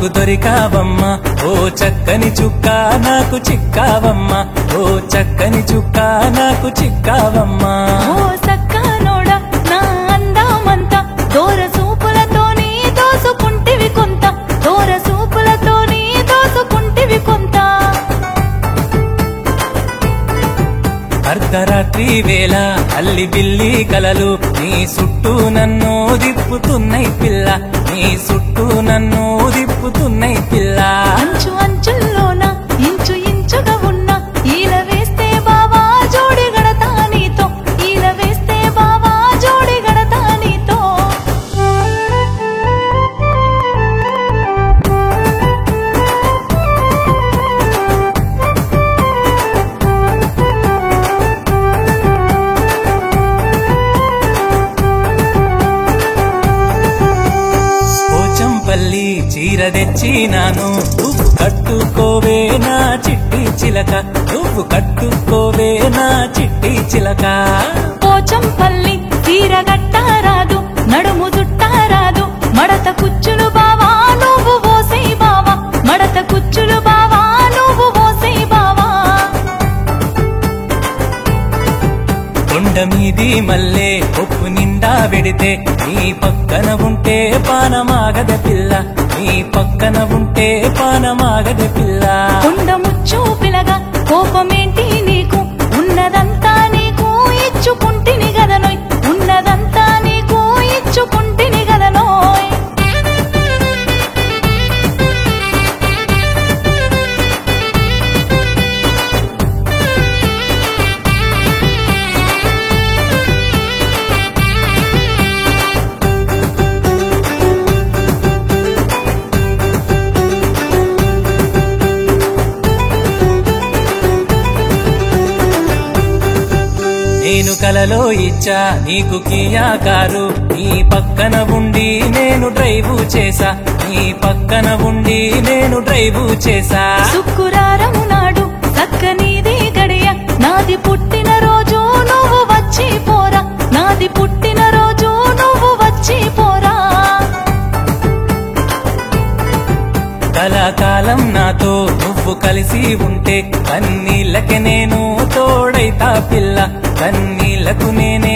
నాకు దొరికావమ్మా ఓ చక్కని చుక్క నాకు చిక్కావమ్మా ఓ చక్కని చుక్క నాకు చిక్కావమ్మా ఓ సక్కనోడ నా అందామంతా దూర సూపులతోని దోసుకుంటివి కొంత దూర సూపులతోని దోసుకుంటివి కొంత అర్ధరాత్రి వేళ అల్లి బిల్లి కలలు నీ చుట్టూ నన్ను దిప్పుతున్నాయి పిల్ల నీ చుట్టూ నన్ను దిప్పుతున్నాయి పిల్ల అంచు అంచుల్లోన ఇంచు ఇంచుగా ఉన్న ఈల వేస్తే బావా జోడి గడతా నీతో ఈల వేస్తే బావా జోడి గడతా నీతో పోచంపల్లి చీర తెచ్చినాను నువ్వు కట్టుకోవే నా చిట్టి చిలక నువ్వు కట్టుకోవే నా చిట్టి చిలక పోచంపల్లి తీర గట్టారాదు నడుము చుట్టారాదు మడత కుచ్చులు బావా నువ్వు ఓసై బావా మడత కుచ్చులు బావా నువ్వు ఓసై బావా కొండ మీది మల్లే ఉప్పు నిండా వెడితే నీ పక్కన ఉంటే పానమాగద పిల్ల నీ పక్కన ఉంటే పానమాగద పిల్ల కొండ ముచ్చు పిలగా కోపమేంటి నీకు ఉన్నదంతా నీకు ఇచ్చుకుంటిని గదనోయ్ ఉన్నదంతా నీకు ఇచ్చుకుంటిని గదనోయ్ నేను కలలో ఇచ్చా నీకు కియా కారు నీ పక్కన ఉండి నేను డ్రైవ్ చేసా నీ పక్కన ఉండి నేను డ్రైవ్ చేసా శుక్రారము నాడు చక్కనిది గడియ నాది పుట్టిన రోజు నువ్వు వచ్చి పోరా నాది పుట్టిన రోజు నువ్వు వచ్చి పోరా కళాకాలం నాతో నువ్వు కలిసి ఉంటే కన్నీళ్ళకి నేను తోడైతా పిల్ల కన్నీళ్లకు నేనే